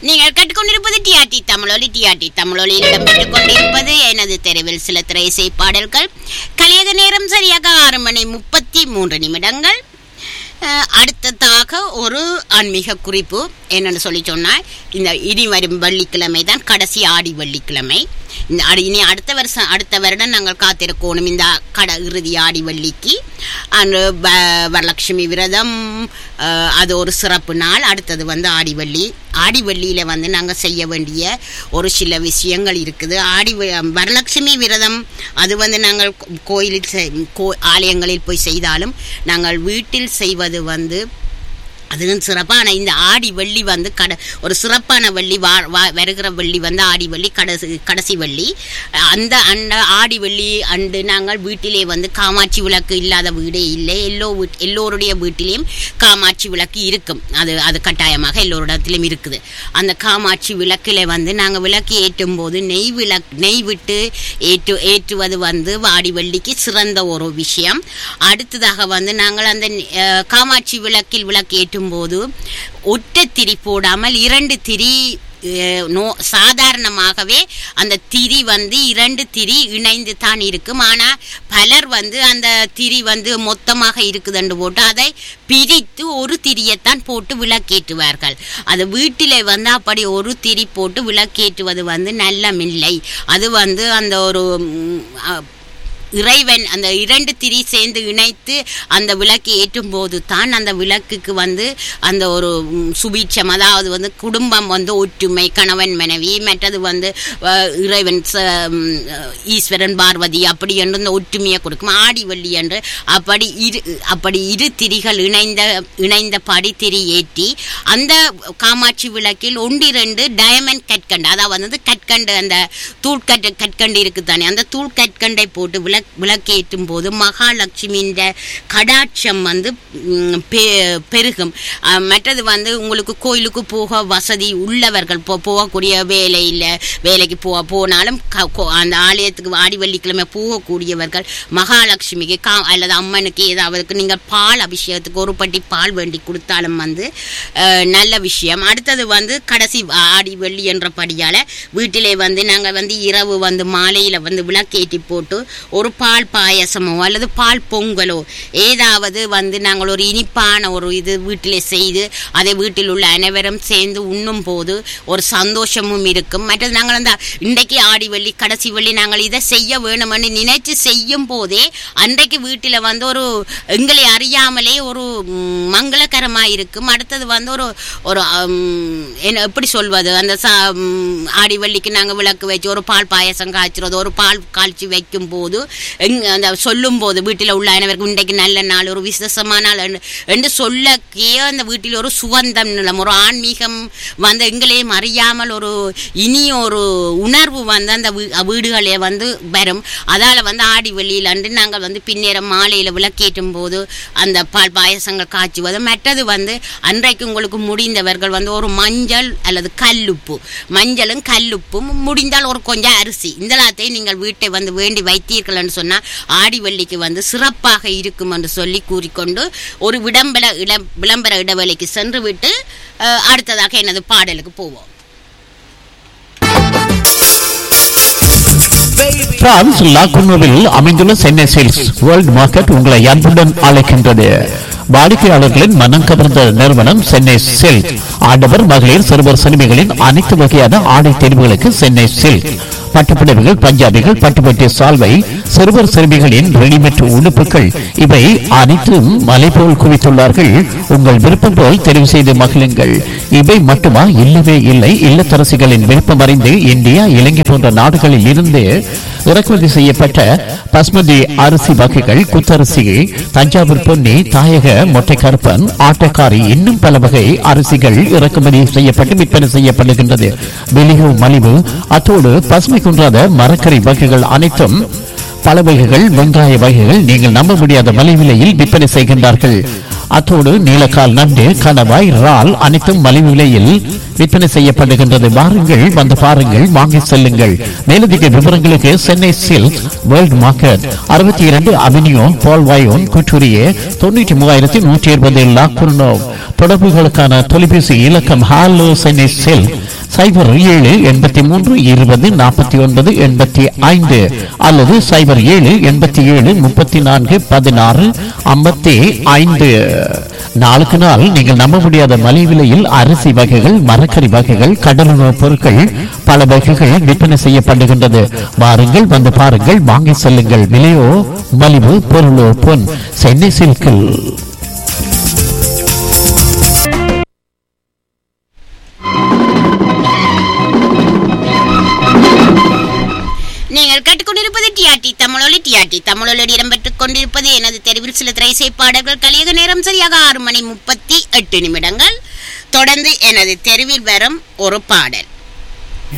நீங்கள் கேட்டுக்கொண்டிருப்பது டிஆர்டி தமிழொலி டிஆர்டி தமிழொலியில் இடம்பெற்றுக் கொண்டிருப்பது எனது தெருவில் சில திரைசை பாடல்கள் கலியக நேரம் சரியாக ஆறு மணி முப்பத்தி மூன்று நிமிடங்கள் அஹ், அடுத்ததாக ஒரு ஆன்மீக குறிப்பு என்னன்னு சொல்லி சொன்னால் இந்த இனி வரும் வெள்ளிக்கிழமை தான் கடைசி ஆடி வெள்ளிக்கிழமை இந்த அடி- இனி அடுத்த வருஷம் அடுத்த வருடம் நாங்கள் காத்திருக்கணும் இந்த கட இறுதி ஆடி வெள்ளிக்கு அன்று வ- வரலட்சுமி விரதம் அஹ், அது ஒரு சிறப்பு நாள் அடுத்தது வந்து ஆடி வெள்ளி ஆடி வெள்ளியில் வந்து நாங்கள் செய்ய வேண்டிய ஒரு சில விஷயங்கள் இருக்குது ஆடி வெ- வரலட்சுமி விரதம் அது வந்து நாங்கள் கோ- கோயிலில் செய்- கோ ஆலயங்களில் போய் செய்தாலும் நாங்கள் வீட்டில் செய்வது வந்து அதுவும் சிறப்பாக ஆனால் இந்த ஆடி வெள்ளி வந்து கட ஒரு சிறப்பான வெள்ளி வா வா- வருகிற வெள்ளி வந்து ஆடி வெள்ளி கடைசி கடைசி வெள்ளி அந்த அந்த ஆடி வெள்ளி அண்டு நாங்கள் வீட்டிலே வந்து காமாட்சி விளக்கு இல்லாத வீடே இல்லை எல்லோ வீட் எல்லோருடைய வீட்டிலேயும் காமாட்சி விளக்கு இருக்கும் அது அது கட்டாயமாக எல்லோரிடத்திலும் இருக்குது அந்த காமாட்சி விளக்கில் வந்து நாங்கள் விளக்கு ஏற்றும் போது நெய் விளக் நெய் விட்டு ஏற்று ஏற்றுவது வந்து ஆடி வெள்ளிக்கு சிறந்த ஒரு விஷயம் அடுத்ததாக வந்து நாங்கள் அந்த அஹ், காமாட்சி விளக்கில் விளக்கு ஏற்றும் போது ஒற்றை திரி போடாமல் இரண்டு திரி அஹ், நோ சாதாரணமாகவே அந்த திரி வந்து இரண்டு திரி இணைந்து தான் இருக்கும் ஆனால் பலர் வந்து அந்த திரி வந்து மொத்தமாக இருக்குதுன்னு போட்டு அதை பிரித்து ஒரு திரியைத்தான் போட்டு விளக்கேற்றுவார்கள் அது வீட்டிலே வந்து அப்படி ஒரு திரி போட்டு விளக்கேற்றுவது வந்து நல்லமில்லை அது வந்து அந்த ஒரு ம், அ- இறைவன் அந்த இரண்டு திரி சேர்ந்து இணைத்து அந்த விளக்கு ஏற்றும் போது தான் அந்த விளக்குக்கு வந்து அந்த ஒரு ம், சுபீட்சம் அதாவது வந்து குடும்பம் வந்து ஒற்றுமை கணவன் மனைவி மற்றது வந்து அஹ், இறைவன் ச- ம், அஹ், ஈஸ்வரன் பார்வதி அப்படி என்று இந்த ஒற்றுமையை கொடுக்கும் ஆடி வெள்ளி என்று அப்படி இரு அப்படி இரு திரிகள் இணைந்த இணைந்தபடி திரி ஏற்றி அந்த காமாட்சி விளக்கில் ஒன்றிரண்டு டயமண்ட் கற்கண்டு அதாவது வந்து கற்கண்டு அந்த தூள்கட்டு கற்கண்டு இருக்குது தானே அந்த தூள் கற்கண்டை போட்டு விளக் விளக்கேற்றும் போது மகாலட்சுமியின் கடாட்சம் வந்து ம், பெ- பெருகும் அஹ், மற்றது வந்து உங்களுக்கு கோயிலுக்கு போக வசதி உள்ளவர்கள் போ போகக்கூடிய வேலையில் வேலைக்கு போ போனாலும் க- கோ- அந்த ஆலயத்துக்கு ஆடி வெள்ளிக்கிழமை போகக்கூடியவர்கள் மகாலட்சுமிக்கு கா அல்லது அம்மனுக்கு ஏதாவது நீங்கள் பால் அபிஷேகத்துக்கு ஒரு பட்டி பால் வேண்டி கொடுத்தாலும் வந்து அஹ், நல்ல விஷயம் அடுத்தது வந்து கடைசி ஆடி வெள்ளி என்றபடியால் வீட்டிலே வந்து நாங்கள் வந்து இரவு வந்து மாலையில் வந்து விளக்கேற்றி போட்டு ஒரு பால் பாயசமோ அல்லது பால் பொங்கலோ ஏதாவது வந்து நாங்கள் ஒரு இனிப்பான ஒரு இது வீட்டிலே செய்து அதை வீட்டில் உள்ள அனைவரும் சேர்ந்து உண்ணும் போது ஒரு சந்தோஷமும் இருக்கும் மற்றது நாங்கள் அந்த இன்றைக்கு ஆடி வெள்ளி கடைசி வெள்ளி நாங்கள் இதை செய்ய வேணும்னு நினைச்சு செய்யும் போதே அன்றைக்கு வீட்டில் வந்து ஒரு எங்களை அறியாமலே ஒரு ம், மங்களகரமாக இருக்கும் அடுத்தது வந்து ஒரு ஒரு ம், என்ன எப்படி சொல்வது அந்த சா ம், ஆடி வெள்ளிக்கு நாங்கள் விளக்கு வச்சு ஒரு பால் பாயசம் காய்ச்சுறது ஒரு பால் காய்ச்சி வைக்கும் போது எங் அந்த சொல்லும் போது வீட்டில் உள்ள அனைவருக்கும் இன்றைக்கு நல்ல நாள் ஒரு விசேஷமான நாள் என்று- என்று சொல்லக்கே அந்த வீட்டில் ஒரு சுகந்தம் நிலம் ஒரு ஆன்மீகம் வந்து எங்களையும் அறியாமல் ஒரு இனி ஒரு உணர்வு வந்து அந்த வீ- வீடுகளே வந்து வரும் அதால் வந்து ஆடி வெளியில் அன்று நாங்கள் வந்து பின்னேரம் மாலையில் விளக்கேற்றும் போது அந்த பால் பாயசங்கள் காய்ச்சுவது மற்றது வந்து அன்றைக்கு உங்களுக்கு முடிந்தவர்கள் வந்து ஒரு மஞ்சள் அல்லது கல்லுப்பு மஞ்சளும் கல்லுப்பும் முடிந்தால் ஒரு கொஞ்சம் அரிசி இதெல்லாத்தையும் நீங்கள் வீட்டை வந்து வேண்டி வைத்தீர்கள் என்று சொன்னால் ஆடி வெள்ளிக்கு வந்து சிறப்பாக இருக்கும் என்று சொல்லி கூறிக்கொண்டு ஒரு விளம்பர இட விளம்பர இடைவெளிக்கு சென்று விட்டு அஹ், அடுத்ததாக எனது பாடலுக்கு போவோம் பிரான்ஸ் லாகுனோவில் அமைந்துள்ள சென்னை சேல்ஸ் வேர்ல்ட் மார்க்கெட் உங்களை அன்புடன் அழைக்கின்றது வாடிக்கையாளர்களின் மனம் கவர்ந்த நிறுவனம் சென்னை சில்க் ஆடவர் மகளிர் சிறுவர் சிறுமிகளின் அனைத்து வகையான ஆடை தெரிவுகளுக்கு சென்னை சில்க் பட்டுப்புடவைகள் பஞ்சாபிகள் பட்டுப்பட்டி சால்வை சிறுவர் சிறுமிகளின் ரெடிமேட் உடுப்புகள் இவை அனைத்தும் மலை போல் குவித்துள்ளார்கள் உங்கள் விருப்பம் போல் தெரிவு செய்து மகிழுங்கள் இவை மட்டுமா இல்லவே இல்லை இல்லத்தரசிகளின் விருப்பம் அறிந்து இந்தியா இலங்கை போன்ற நாடுகளில் இருந்து இறக்குமதி செய்யப்பட்ட பஸ்மதி அரிசி வகைகள் குத்தரிசி தஞ்சாவூர் பொன்னி தாயக மொட்டை கருப்பன் ஆட்டக்காரி இன்னும் பல வகை அரிசிகள் இறக்குமதி செய்யப்பட்டு விற்பனை செய்யப்படுகின்றது வெளியோ மலிவு அத்தோடு பசுமை குன்றாத மரக்கறி வகைகள் அனைத்தும் பல வகைகள் வெங்காய வகைகள் நீங்கள் நம்ப முடியாத மலிவிலையில் விற்பனை செய்கின்றார்கள் அத்தோடு நீலக்கால் நண்டு கணவாய் இறால் அனைத்தும் மலிவு விலையில் விற்பனை செய்யப்படுகின்றது வாருங்கள் வந்து பாருங்கள் வாங்கி செல்லுங்கள் மேலதிக விவரங்களுக்கு சென்னை சில்க் வேர்ல்ட் மார்க்கெட் அறுபத்தி இரண்டு அவென்யூ பால்வாயோன் குற்றூரியே தொண்ணூற்றி மூவாயிரத்தி நூற்றி இருபது லாக்குர்னோ தொடர்புகளுக்கான தொலைபேசி இலக்கம் ஹாலோ சென்னை சில்க் சைபர் ஏழு எண்பத்தி மூன்று இருபது நாற்பத்தி ஒன்பது எண்பத்தி ஐந்து அல்லது சைபர் ஏழு எண்பத்தி ஏழு முப்பத்தி நான்கு பதினாறு ஐம்பத்தி ஐந்து நாளுக்கு நாள் நீங்கள் நம்ப முடியாத மலிவு விலையில் அரிசி வகைகள் மரக்கறி வகைகள் கடலுணவுப் பொருட்கள் பல வகைகள் விற்பனை செய்யப்படுகின்றது வாருங்கள் வந்து பாருங்கள் வாங்கி செல்லுங்கள் விலையோ மலிவு பொருளோ பொன் சென்னை சில்கில் நீங்கள் கேட்டுக்கொண்டிருப்பது டிஆர்டி தமிழொலி டிஆர்டி தமிழொலி இடம்பெற்றுக் கொண்டிருப்பது எனது தெருவில் சில திரைசை பாடல்கள் கலியக நேரம் சரியாக ஆறு மணி முப்பத்தி எட்டு நிமிடங்கள் தொடர்ந்து எனது தெருவில் வரும் ஒரு பாடல்